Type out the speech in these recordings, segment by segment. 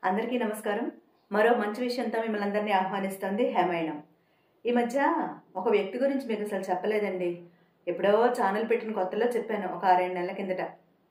అందరికీ నమస్కారం మరో మంచి విషయంతో మిమ్మల్ని అందరినీ ఆహ్వానిస్తుంది హేమాయణం ఈ మధ్య ఒక వ్యక్తి గురించి మీకు అసలు చెప్పలేదండి ఎప్పుడో ఛానల్ పెట్టిన కొత్తలో చెప్పాను ఒక ఆరేడు నెలల కిందట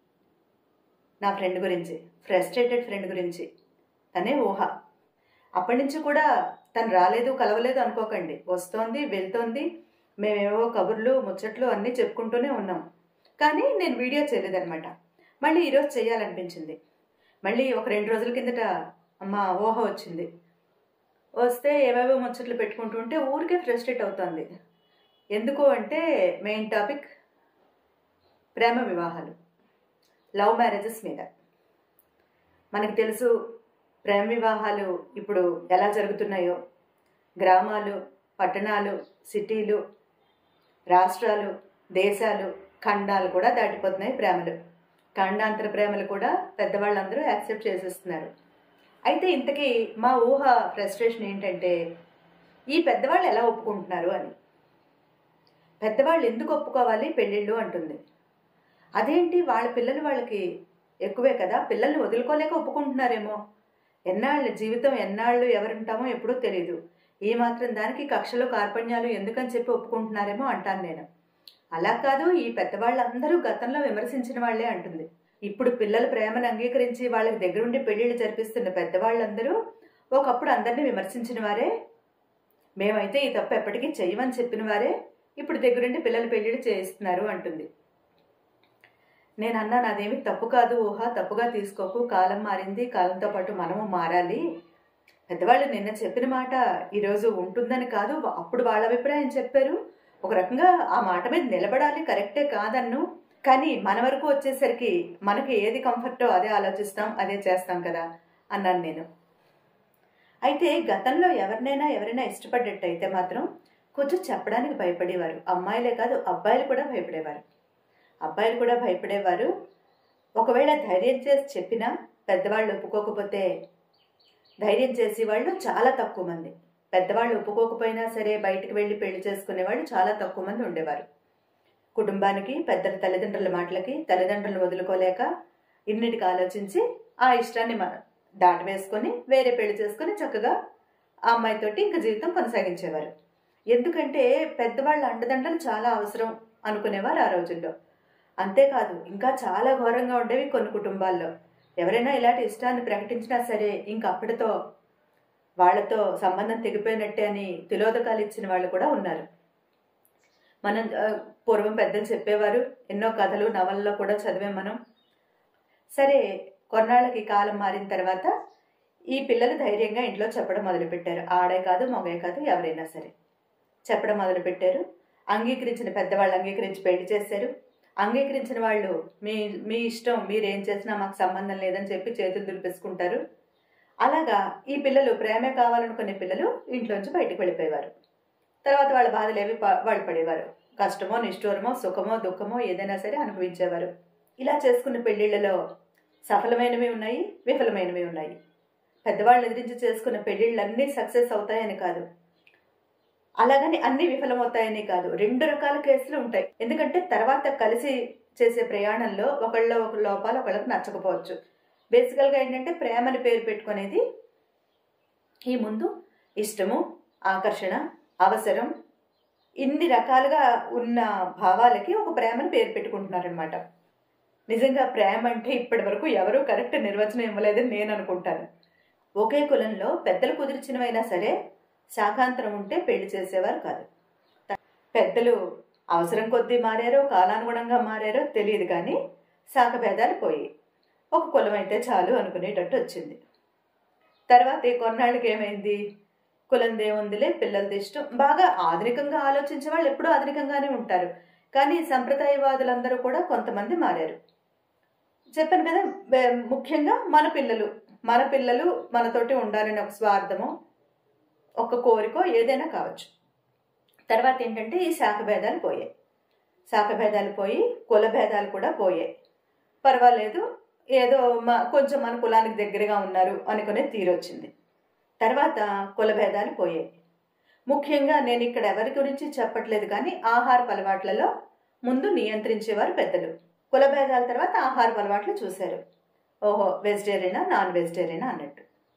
నా ఫ్రెండ్ గురించి ఫ్రస్ట్రేటెడ్ ఫ్రెండ్ గురించి తనే ఊహ అప్పటి నుంచి కూడా తను రాలేదు కలవలేదు అనుకోకండి వస్తోంది వెళ్తోంది మేమేవో కబుర్లు ముచ్చట్లు అన్నీ చెప్పుకుంటూనే ఉన్నాం కానీ నేను వీడియో చేయలేదన్నమాట మళ్ళీ ఈరోజు చేయాలనిపించింది మళ్ళీ ఒక రెండు రోజుల కిందట అమ్మ ఊహ వచ్చింది వస్తే ఏవేవో ముచ్చట్లు పెట్టుకుంటుంటే ఊరికే ఫ్రస్ట్రేట్ అవుతుంది ఎందుకు అంటే మెయిన్ టాపిక్ ప్రేమ వివాహాలు లవ్ మ్యారేజెస్ మీద మనకు తెలుసు ప్రేమ వివాహాలు ఇప్పుడు ఎలా జరుగుతున్నాయో గ్రామాలు పట్టణాలు సిటీలు రాష్ట్రాలు దేశాలు ఖండాలు కూడా దాటిపోతున్నాయి ప్రేమలు ఖండాంతర ప్రేమలు కూడా పెద్దవాళ్ళందరూ యాక్సెప్ట్ చేసేస్తున్నారు అయితే ఇంతకీ మా ఊహ ఫ్రస్ట్రేషన్ ఏంటంటే ఈ పెద్దవాళ్ళు ఎలా ఒప్పుకుంటున్నారు అని పెద్దవాళ్ళు ఎందుకు ఒప్పుకోవాలి పెళ్ళిళ్ళు అంటుంది అదేంటి వాళ్ళ పిల్లలు వాళ్ళకి ఎక్కువే కదా పిల్లల్ని వదులుకోలేక ఒప్పుకుంటున్నారేమో ఎన్నాళ్ళు జీవితం ఎన్నాళ్ళు ఎవరుంటామో ఎప్పుడూ తెలియదు ఈ మాత్రం దానికి కక్షలు కార్పణ్యాలు ఎందుకని చెప్పి ఒప్పుకుంటున్నారేమో అంటాను నేను అలా కాదు ఈ పెద్దవాళ్ళందరూ గతంలో విమర్శించిన వాళ్లే అంటుంది ఇప్పుడు పిల్లల ప్రేమను అంగీకరించి వాళ్ళకి దగ్గరుండి పెళ్లిళ్ళు జరిపిస్తున్న పెద్దవాళ్ళందరూ ఒకప్పుడు అందరినీ విమర్శించిన వారే మేమైతే ఈ తప్పు ఎప్పటికీ చేయమని చెప్పిన వారే ఇప్పుడు దగ్గరుండి పిల్లల పెళ్లిళ్ళు చేయిస్తున్నారు అంటుంది నేను అన్నాను అదేమి తప్పు కాదు ఊహ తప్పుగా తీసుకోకు కాలం మారింది కాలంతో పాటు మనము మారాలి పెద్దవాళ్ళు నిన్న చెప్పిన మాట ఈరోజు ఉంటుందని కాదు అప్పుడు వాళ్ళ అభిప్రాయం చెప్పారు ఒక రకంగా ఆ మాట మీద నిలబడాలి కరెక్టే కాదన్ను కానీ మన వరకు వచ్చేసరికి మనకి ఏది కంఫర్టో అదే ఆలోచిస్తాం అదే చేస్తాం కదా అన్నాను నేను అయితే గతంలో ఎవరినైనా ఎవరైనా ఇష్టపడ్డట్టయితే మాత్రం కొంచెం చెప్పడానికి భయపడేవారు అమ్మాయిలే కాదు అబ్బాయిలు కూడా భయపడేవారు అబ్బాయిలు కూడా భయపడేవారు ఒకవేళ ధైర్యం చేసి చెప్పినా పెద్దవాళ్ళు ఒప్పుకోకపోతే ధైర్యం చేసే వాళ్ళు చాలా తక్కువ మంది పెద్దవాళ్ళు ఒప్పుకోకపోయినా సరే బయటికి వెళ్ళి పెళ్లి చేసుకునే వాళ్ళు చాలా తక్కువ మంది ఉండేవారు కుటుంబానికి పెద్దల తల్లిదండ్రుల మాటలకి తల్లిదండ్రులను వదులుకోలేక ఇన్నిటికి ఆలోచించి ఆ ఇష్టాన్ని మన దాటి వేసుకొని వేరే పెళ్లి చేసుకొని చక్కగా ఆ అమ్మాయితోటి ఇంకా జీవితం కొనసాగించేవారు ఎందుకంటే పెద్దవాళ్ళ అండదండలు చాలా అవసరం అనుకునేవారు ఆ రోజుల్లో అంతేకాదు ఇంకా చాలా ఘోరంగా ఉండేవి కొన్ని కుటుంబాల్లో ఎవరైనా ఇలాంటి ఇష్టాన్ని ప్రకటించినా సరే ఇంక అప్పటితో వాళ్లతో సంబంధం తెగిపోయినట్టే అని తిలోదకాలు ఇచ్చిన వాళ్ళు కూడా ఉన్నారు మనం పూర్వం పెద్దలు చెప్పేవారు ఎన్నో కథలు నవల్లో కూడా చదివే మనం సరే కొన్నాళ్ళకి కాలం మారిన తర్వాత ఈ పిల్లలు ధైర్యంగా ఇంట్లో చెప్పడం మొదలుపెట్టారు ఆడే కాదు మగే కాదు ఎవరైనా సరే చెప్పడం మొదలుపెట్టారు అంగీకరించిన పెద్దవాళ్ళు అంగీకరించి పెళ్లి చేశారు అంగీకరించిన వాళ్ళు మీ మీ ఇష్టం మీరేం చేసినా మాకు సంబంధం లేదని చెప్పి చేతులు దులిపేసుకుంటారు అలాగా ఈ పిల్లలు ప్రేమే కావాలనుకునే పిల్లలు ఇంట్లోంచి బయటకు వెళ్ళిపోయేవారు తర్వాత వాళ్ళ బాధలేవి వాళ్ళు పడేవారు కష్టమో నిష్ఠూరమో సుఖమో దుఃఖమో ఏదైనా సరే అనుభవించేవారు ఇలా చేసుకున్న పెళ్లిళ్లలో సఫలమైనవి ఉన్నాయి విఫలమైనవి ఉన్నాయి పెద్దవాళ్ళు ఎదిరించి చేసుకున్న పెళ్లిళ్ళన్నీ సక్సెస్ అవుతాయని కాదు అలాగని అన్ని విఫలమవుతాయని కాదు రెండు రకాల కేసులు ఉంటాయి ఎందుకంటే తర్వాత కలిసి చేసే ప్రయాణంలో ఒకళ్ళ ఒక లోపాలు ఒకళ్ళకి నచ్చకపోవచ్చు బేసికల్గా ఏంటంటే ప్రేమని పేరు పెట్టుకునేది ఈ ముందు ఇష్టము ఆకర్షణ అవసరం ఇన్ని రకాలుగా ఉన్న భావాలకి ఒక ప్రేమను పేరు పెట్టుకుంటున్నారనమాట నిజంగా ప్రేమ అంటే ఇప్పటి వరకు ఎవరూ కరెక్ట్ నిర్వచనం ఇవ్వలేదని నేను అనుకుంటాను ఒకే కులంలో పెద్దలు కుదిర్చినవైనా సరే శాఖాంతరం ఉంటే పెళ్లి చేసేవారు కాదు పెద్దలు అవసరం కొద్దీ మారారో కాలానుగుణంగా మారారో తెలియదు కానీ శాఖ భేదాలు పోయి ఒక కులం అయితే చాలు అనుకునేటట్టు వచ్చింది తర్వాత కొన్నాళ్ళకి ఏమైంది కులం దేవుందిలే పిల్లలది ఇష్టం బాగా ఆధునికంగా ఆలోచించే వాళ్ళు ఎప్పుడూ ఆధునికంగానే ఉంటారు కానీ సంప్రదాయవాదులందరూ కూడా కొంతమంది మారారు చెప్పాను కదా ముఖ్యంగా మన పిల్లలు మన పిల్లలు మనతోటి ఉండాలని ఒక స్వార్థమో ఒక కోరికో ఏదైనా కావచ్చు తర్వాత ఏంటంటే ఈ శాఖ భేదాలు పోయాయి శాఖ భేదాలు పోయి కుల భేదాలు కూడా పోయాయి పర్వాలేదు ఏదో మా కొంచెం మన కులానికి దగ్గరగా ఉన్నారు అనుకునే తీరొచ్చింది తర్వాత కుల భేదాలు పోయాయి ముఖ్యంగా నేను ఇక్కడ ఎవరి గురించి చెప్పట్లేదు కానీ ఆహారపు అలవాట్లలో ముందు నియంత్రించేవారు పెద్దలు కుల భేదాల తర్వాత ఆహారపు అలవాట్లు చూశారు ఓహో వెజిటేరియనా నాన్ వెజిటేరియనా అన్నట్టు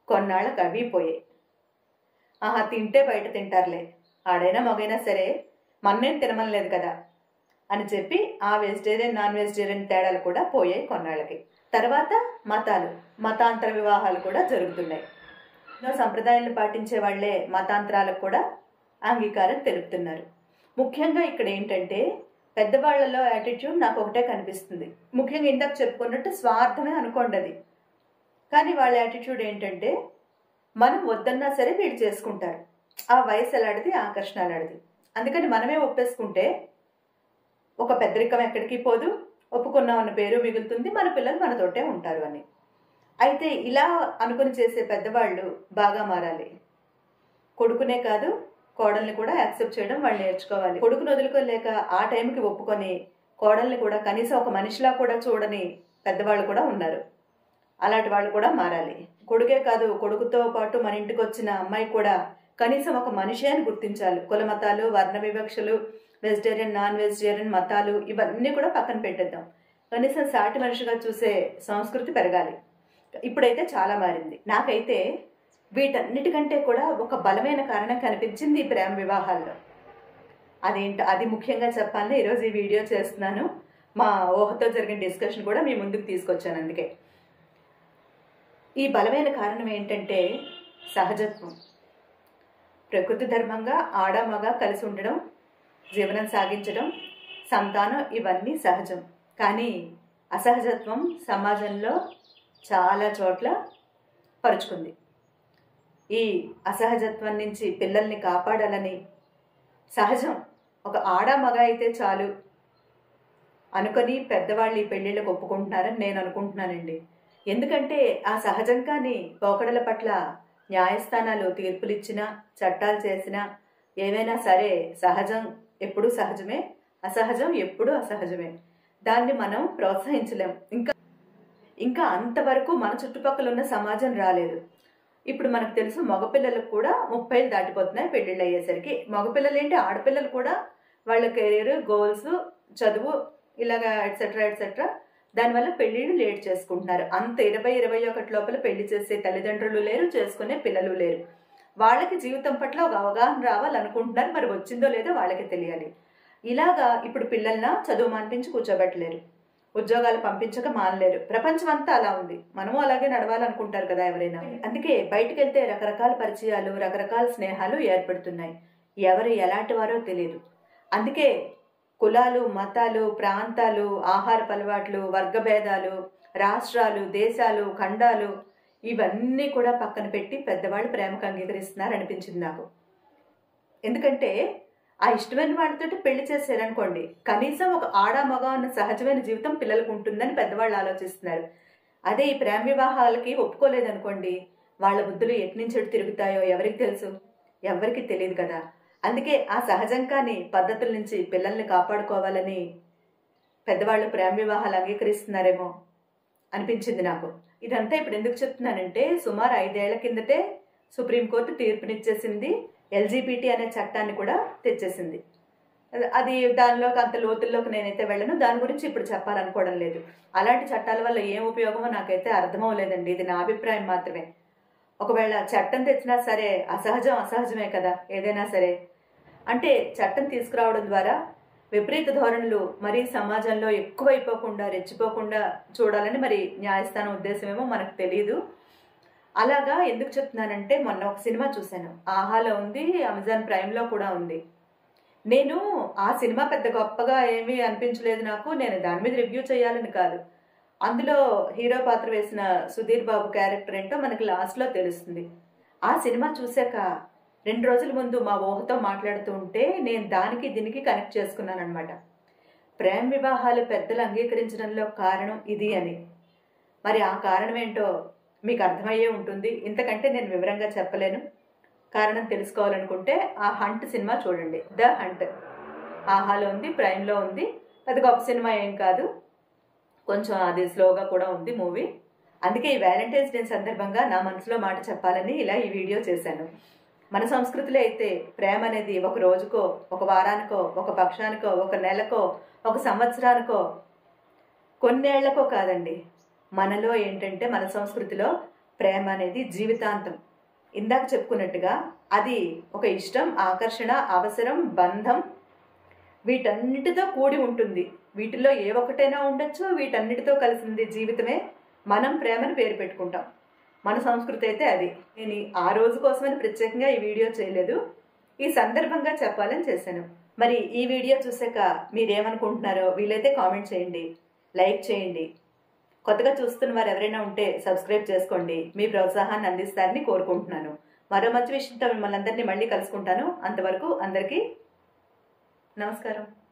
కొన్నాళ్ళకి అవి పోయాయి ఆహా తింటే బయట తింటారులే ఆడైనా మగైనా సరే మన్నేం తినమనలేదు కదా అని చెప్పి ఆ వెజిటేరియన్ నాన్ వెజిటేరియన్ తేడాలు కూడా పోయాయి కొన్నాళ్ళకి తర్వాత మతాలు మతాంతర వివాహాలు కూడా జరుగుతున్నాయి ఎన్నో సంప్రదాయాలను పాటించే వాళ్ళే మతాంతరాలకు కూడా అంగీకారం తెలుపుతున్నారు ముఖ్యంగా ఇక్కడ ఏంటంటే పెద్దవాళ్లలో యాటిట్యూడ్ నాకు ఒకటే కనిపిస్తుంది ముఖ్యంగా ఇందాక చెప్పుకున్నట్టు స్వార్థమే అనుకోండి అది కానీ వాళ్ళ యాటిట్యూడ్ ఏంటంటే మనం వద్దన్నా సరే వీళ్ళు చేసుకుంటారు ఆ వయసు ఎలాంటిది ఆకర్షణ ఎలాంటిది అందుకని మనమే ఒప్పేసుకుంటే ఒక పెద్దరికం ఎక్కడికి పోదు ఒప్పుకున్నామన్న పేరు మిగులుతుంది మన పిల్లలు మనతోటే ఉంటారు అని అయితే ఇలా అనుకుని చేసే పెద్దవాళ్ళు బాగా మారాలి కొడుకునే కాదు కోడల్ని కూడా యాక్సెప్ట్ చేయడం వాళ్ళు నేర్చుకోవాలి కొడుకును వదులుకోలేక ఆ టైంకి ఒప్పుకొని కోడల్ని కూడా కనీసం ఒక మనిషిలా కూడా చూడని పెద్దవాళ్ళు కూడా ఉన్నారు అలాంటి వాళ్ళు కూడా మారాలి కొడుకే కాదు కొడుకుతో పాటు మన ఇంటికి వచ్చిన అమ్మాయి కూడా కనీసం ఒక మనిషి అని గుర్తించాలి కుల మతాలు వర్ణ వివక్షలు వెజిటేరియన్ నాన్ వెజిటేరియన్ మతాలు ఇవన్నీ కూడా పక్కన పెట్టేద్దాం కనీసం సాటి మనిషిగా చూసే సంస్కృతి పెరగాలి ఇప్పుడైతే చాలా మారింది నాకైతే వీటన్నిటికంటే కూడా ఒక బలమైన కారణం కనిపించింది ఈ ప్రేమ వివాహాల్లో అదేంటో అది ముఖ్యంగా చెప్పాలని ఈరోజు ఈ వీడియో చేస్తున్నాను మా ఊహతో జరిగిన డిస్కషన్ కూడా మీ ముందుకు తీసుకొచ్చాను అందుకే ఈ బలమైన కారణం ఏంటంటే సహజత్వం ప్రకృతి ధర్మంగా ఆడ మగ కలిసి ఉండడం జీవనం సాగించడం సంతానం ఇవన్నీ సహజం కానీ అసహజత్వం సమాజంలో చాలా చోట్ల పరుచుకుంది ఈ అసహజత్వం నుంచి పిల్లల్ని కాపాడాలని సహజం ఒక ఆడ మగ అయితే చాలు అనుకొని పెద్దవాళ్ళు ఈ పెళ్ళిళ్ళకు ఒప్పుకుంటున్నారని నేను అనుకుంటున్నానండి ఎందుకంటే ఆ సహజంగాని పోకడల పట్ల న్యాయస్థానాలు తీర్పులు ఇచ్చినా చట్టాలు చేసినా ఏవైనా సరే సహజం ఎప్పుడూ సహజమే అసహజం ఎప్పుడూ అసహజమే దాన్ని మనం ప్రోత్సహించలేం ఇంకా ఇంకా అంతవరకు మన చుట్టుపక్కల ఉన్న సమాజం రాలేదు ఇప్పుడు మనకు తెలుసు మగపిల్లలకు కూడా ముప్పైలు దాటిపోతున్నాయి పెళ్ళిళ్ళు అయ్యేసరికి మగపిల్లలు ఏంటి ఆడపిల్లలు కూడా వాళ్ళ కెరీర్ గోల్స్ చదువు ఇలాగా ఎట్సెట్రా ఎట్సెట్రా దానివల్ల పెళ్ళిళ్ళు లేట్ చేసుకుంటున్నారు అంత ఇరవై ఇరవై ఒకటి లోపల పెళ్లి చేసే తల్లిదండ్రులు లేరు చేసుకునే పిల్లలు లేరు వాళ్ళకి జీవితం పట్ల ఒక అవగాహన రావాలనుకుంటున్నారు మరి వచ్చిందో లేదో వాళ్ళకి తెలియాలి ఇలాగా ఇప్పుడు పిల్లల్ని చదువు మానిపించి కూర్చోబెట్టలేరు ఉద్యోగాలు పంపించక మానలేరు ప్రపంచం అంతా అలా ఉంది మనము అలాగే నడవాలనుకుంటారు కదా ఎవరైనా అందుకే బయటకు వెళ్తే రకరకాల పరిచయాలు రకరకాల స్నేహాలు ఏర్పడుతున్నాయి ఎవరు ఎలాంటి వారో తెలియదు అందుకే కులాలు మతాలు ప్రాంతాలు ఆహారపు అలవాట్లు వర్గభేదాలు రాష్ట్రాలు దేశాలు ఖండాలు ఇవన్నీ కూడా పక్కన పెట్టి పెద్దవాళ్ళు ప్రేమకు అంగీకరిస్తున్నారు అనిపించింది నాకు ఎందుకంటే ఆ ఇష్టమైన వాళ్ళతో పెళ్లి చేశారనుకోండి కనీసం ఒక ఆడ మగ అన్న సహజమైన జీవితం పిల్లలకు ఉంటుందని పెద్దవాళ్ళు ఆలోచిస్తున్నారు అదే ఈ ప్రేమ వివాహాలకి ఒప్పుకోలేదనుకోండి వాళ్ళ బుద్ధులు ఎట్నుంచి ఎటు తిరుగుతాయో ఎవరికి తెలుసు ఎవరికి తెలియదు కదా అందుకే ఆ సహజంగాని పద్ధతుల నుంచి పిల్లల్ని కాపాడుకోవాలని పెద్దవాళ్ళు ప్రేమ వివాహాలు అంగీకరిస్తున్నారేమో అనిపించింది నాకు ఇదంతా ఇప్పుడు ఎందుకు చెప్తున్నానంటే సుమారు ఐదేళ్ల కిందటే సుప్రీంకోర్టు తీర్పునిచ్చేసింది ఎల్జీబీటీ అనే చట్టాన్ని కూడా తెచ్చేసింది అది దానిలోకి అంత లోతుల్లోకి నేనైతే వెళ్ళను దాని గురించి ఇప్పుడు చెప్పాలనుకోవడం లేదు అలాంటి చట్టాల వల్ల ఏం ఉపయోగమో నాకైతే అర్థమవలేదండి ఇది నా అభిప్రాయం మాత్రమే ఒకవేళ చట్టం తెచ్చినా సరే అసహజం అసహజమే కదా ఏదైనా సరే అంటే చట్టం తీసుకురావడం ద్వారా విపరీత ధోరణులు మరీ సమాజంలో ఎక్కువైపోకుండా రెచ్చిపోకుండా చూడాలని మరి న్యాయస్థానం ఉద్దేశమేమో మనకు తెలియదు అలాగా ఎందుకు చెప్తున్నానంటే మొన్న ఒక సినిమా చూశాను ఆహాలో ఉంది అమెజాన్ ప్రైమ్లో కూడా ఉంది నేను ఆ సినిమా పెద్ద గొప్పగా ఏమీ అనిపించలేదు నాకు నేను దాని మీద రివ్యూ చేయాలని కాదు అందులో హీరో పాత్ర వేసిన సుధీర్ బాబు క్యారెక్టర్ ఏంటో మనకి లాస్ట్లో తెలుస్తుంది ఆ సినిమా చూశాక రెండు రోజుల ముందు మా ఊహతో మాట్లాడుతూ ఉంటే నేను దానికి దీనికి కనెక్ట్ చేసుకున్నాను అనమాట ప్రేమ వివాహాలు పెద్దలు అంగీకరించడంలో కారణం ఇది అని మరి ఆ కారణం ఏంటో మీకు అర్థమయ్యే ఉంటుంది ఇంతకంటే నేను వివరంగా చెప్పలేను కారణం తెలుసుకోవాలనుకుంటే ఆ హంట్ సినిమా చూడండి ద హంట్ ఆహాలో ఉంది ప్రైమ్లో ఉంది అది గొప్ప సినిమా ఏం కాదు కొంచెం అది స్లోగా కూడా ఉంది మూవీ అందుకే ఈ వ్యాలంటైన్స్ డే సందర్భంగా నా మనసులో మాట చెప్పాలని ఇలా ఈ వీడియో చేశాను మన సంస్కృతిలో అయితే ప్రేమ అనేది ఒక రోజుకో ఒక వారానికో ఒక పక్షానికో ఒక నెలకో ఒక సంవత్సరానికో కొన్నేళ్లకో కాదండి మనలో ఏంటంటే మన సంస్కృతిలో ప్రేమ అనేది జీవితాంతం ఇందాక చెప్పుకున్నట్టుగా అది ఒక ఇష్టం ఆకర్షణ అవసరం బంధం వీటన్నిటితో కూడి ఉంటుంది వీటిల్లో ఏ ఒక్కటైనా ఉండొచ్చు వీటన్నిటితో కలిసింది జీవితమే మనం ప్రేమను పేరు పెట్టుకుంటాం మన సంస్కృతి అయితే అది నేను ఈ- ఆ రోజు కోసమని ప్రత్యేకంగా ఈ వీడియో చేయలేదు ఈ సందర్భంగా చెప్పాలని చేశాను మరి ఈ వీడియో చూసాక మీరేమనుకుంటున్నారో వీలైతే కామెంట్ చేయండి లైక్ చేయండి కొత్తగా చూస్తున్న వారు ఎవరైనా ఉంటే సబ్స్క్రైబ్ చేసుకోండి మీ ప్రోత్సాహాన్ని అందిస్తారని కోరుకుంటున్నాను మరో మంచి విషయంతో మిమ్మల్ని అందరినీ మళ్ళీ కలుసుకుంటాను అంతవరకు అందరికీ నమస్కారం